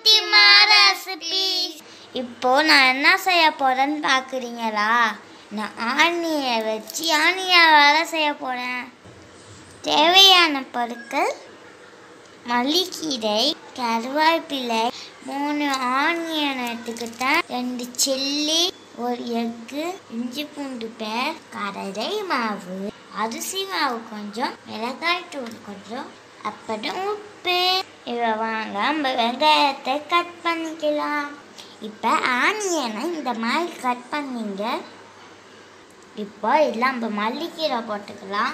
குட்டிமா ரெசிபி இப்போ நான் என்ன செய்ய போறேன்னு பார்க்குறீங்களா நான் ஆணியை வச்சு ஆணியை வேலை செய்ய போறேன் தேவையான பொருட்கள் மல்லிக்கீரை கருவேப்பிலை மூணு ஆனியன் எடுத்துக்கிட்டேன் ரெண்டு சில்லி ஒரு எக்கு இஞ்சி பூண்டு பேர் கடலை மாவு அரிசி மாவு கொஞ்சம் மிளகாய் தூள் கொஞ்சம் அப்புறம் உப்பு இவை வாங்க நம்ம வெங்காயத்தை கட் பண்ணிக்கலாம் இப்போ ஆனியனை இந்த மாதிரி கட் பண்ணிங்க இப்போ இதில் நம்ம மல்லிக்கீரை போட்டுக்கலாம்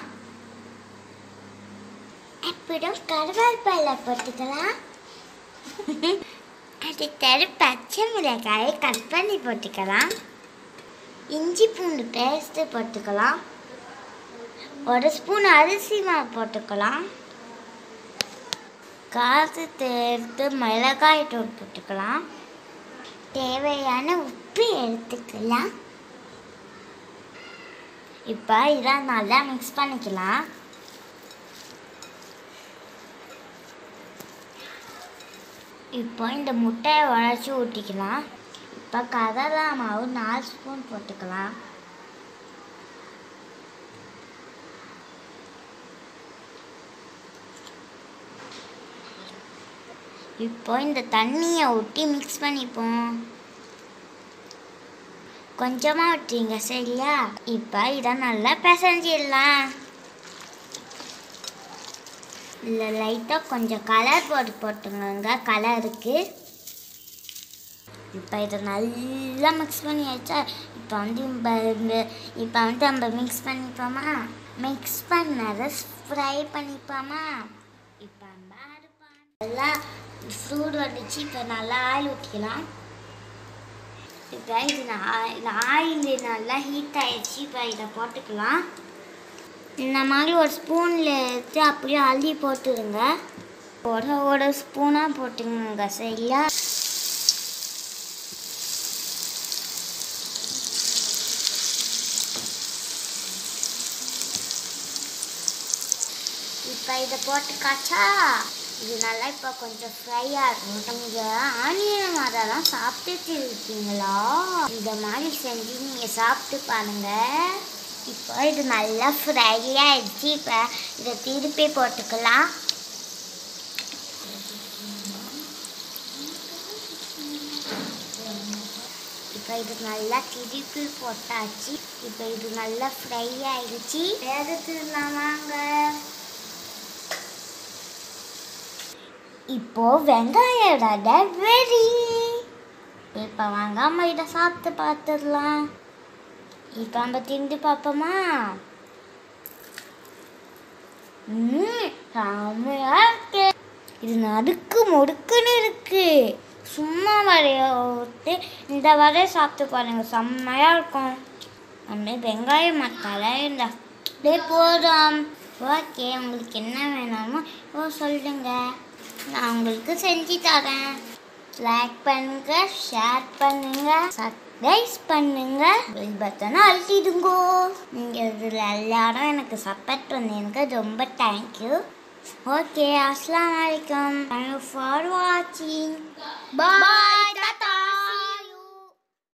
அப்புறம் கருவேப்பிலை போட்டுக்கலாம் அடுத்தது பச்சை மிளகாயை கட் பண்ணி போட்டுக்கலாம் இஞ்சி பூண்டு பேஸ்ட்டு போட்டுக்கலாம் ஒரு ஸ்பூன் அரிசி மாவு போட்டுக்கலாம் காரத்தை எடுத்து மிளகாய் தூள் போட்டுக்கலாம் தேவையான உப்பு எடுத்துக்கலாம் இப்போ இதெல்லாம் நல்லா மிக்ஸ் பண்ணிக்கலாம் இப்போ இந்த முட்டையை உடச்சி ஊற்றிக்கலாம் இப்போ கடலை மாவு நாலு ஸ்பூன் போட்டுக்கலாம் இப்போ இந்த தண்ணியை ஊற்றி மிக்ஸ் பண்ணிப்போம் கொஞ்சமாக விட்டுறீங்க சரியா இப்போ இதை நல்லா பிசைஞ்சிடலாம் இல்லை லைட்டாக கொஞ்சம் கலர் போட்டு போட்டுங்க கலருக்கு இப்போ இதை நல்லா மிக்ஸ் பண்ணியாச்சா இப்போ வந்து இப்போ இந்த இப்போ வந்து நம்ம மிக்ஸ் பண்ணிப்போமா மிக்ஸ் பண்ணதை ஃப்ரை பண்ணிப்போமா இப்போ நம்ம அடுப்பா நல்லா ஃப்ரூட் வந்துச்சு இப்போ நல்லா ஆயில் ஊற்றிக்கலாம் இப்போ இது நான் இந்த ஆயில் நல்லா ஹீட் ஆயிடுச்சு இப்போ இதை போட்டுக்கலாம் இந்த மாதிரி ஒரு ஸ்பூனில் எடுத்து அப்படியே அள்ளி போட்டுருங்க ஒரு ஒரு ஸ்பூனாக போட்டுங்க சரியா இப்போ இதை போட்டு காய்ச்சா இது நல்லா இப்போ கொஞ்சம் ஃப்ரை ஆகும் நீங்கள் ஆனியன் அதெல்லாம் சாப்பிட்டுட்டு இருக்கீங்களா இந்த மாதிரி செஞ்சு நீங்கள் சாப்பிட்டு பாருங்கள் இப்போ இது நல்லா ஃப்ரை ஆயிடுச்சு இப்போ இதை திருப்பி போட்டுக்கலாம் இப்போ இது நல்லா திருப்பி போட்டாச்சு இப்போ இது நல்லா ஃப்ரை ஆயிடுச்சு எடுத்துடலாம் வாங்க இப்போ வெங்காயோட ரெடி இப்போ வாங்காம இதை சாப்பிட்டு பார்த்துடலாம் இப்போ நம்ம திண்டு பார்ப்போமா ம் செம்மையா இருக்கு இது நடுக்கு முடுக்குன்னு இருக்கு சும்மா வரைய விட்டு இந்த வரைய சாப்பிட்டு பாருங்க செம்மையா இருக்கும் அந்த வெங்காயம் மசாலா இந்த அப்படியே போதும் ஓகே உங்களுக்கு என்ன வேணுமோ ஓ சொல்லுங்க நான் உங்களுக்கு செஞ்சு தரேன் லைக் பண்ணுங்க ஷேர் பண்ணுங்க சப்ஸ்கிரைப் பண்ணுங்க பெல் பட்டனை அழுத்திடுங்க நீங்க இதில் எல்லாரும் எனக்கு சப்போர்ட் பண்ணீங்க ரொம்ப தேங்க்யூ ஓகே அஸ்லாம் வலைக்கம் தேங்க்யூ ஃபார் வாட்சிங் பாய்